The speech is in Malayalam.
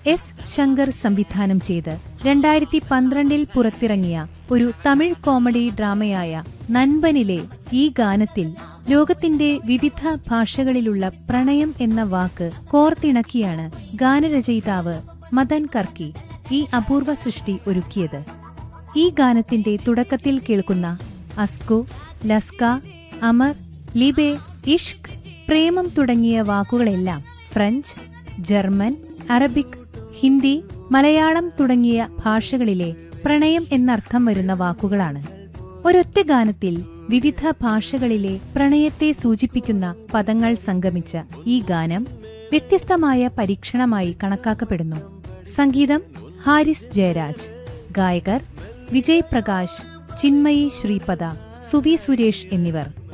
എസ് ശങ്കർ സംവിധാനം ചെയ്ത് രണ്ടായിരത്തി പന്ത്രണ്ടിൽ പുറത്തിറങ്ങിയ ഒരു തമിഴ് കോമഡി ഡ്രാമയായ നൻപനിലെ ഈ ഗാനത്തിൽ ലോകത്തിന്റെ വിവിധ ഭാഷകളിലുള്ള പ്രണയം എന്ന വാക്ക് കോർത്തിണക്കിയാണ് ഗാനരചയിതാവ് മദൻ കർക്കി ഈ അപൂർവ സൃഷ്ടി ഒരുക്കിയത് ഈ ഗാനത്തിന്റെ തുടക്കത്തിൽ കേൾക്കുന്ന അസ്കു ലസ്ക അമർ ലിബെ ഇഷ്ക് പ്രേമം തുടങ്ങിയ വാക്കുകളെല്ലാം French German Arabic Hindi Malayalam തുടങ്ങിയ ഭാഷകളിലെ പ്രണയം എന്നർത്ഥം വരുന്ന വാക്കുകളാണ് ഒരൊറ്റ ഗാനത്തിൽ വിവിധ ഭാഷകളിലെ പ്രണയത്തെ സൂചിപ്പിക്കുന്ന പദങ്ങൾ സംഗമിച്ച ഈ ഗാനം വ്യത്യസ്തമായ പരീക്ഷണമായി കണക്കാക്കപ്പെടുന്നു സംഗീതം ഹാരിസ് ജയരാജ് ഗായകർ വിജയ് പ്രകാശ് ചിന്മയി ശ്രീപദ സുവി സുരേഷ് എന്നിവർ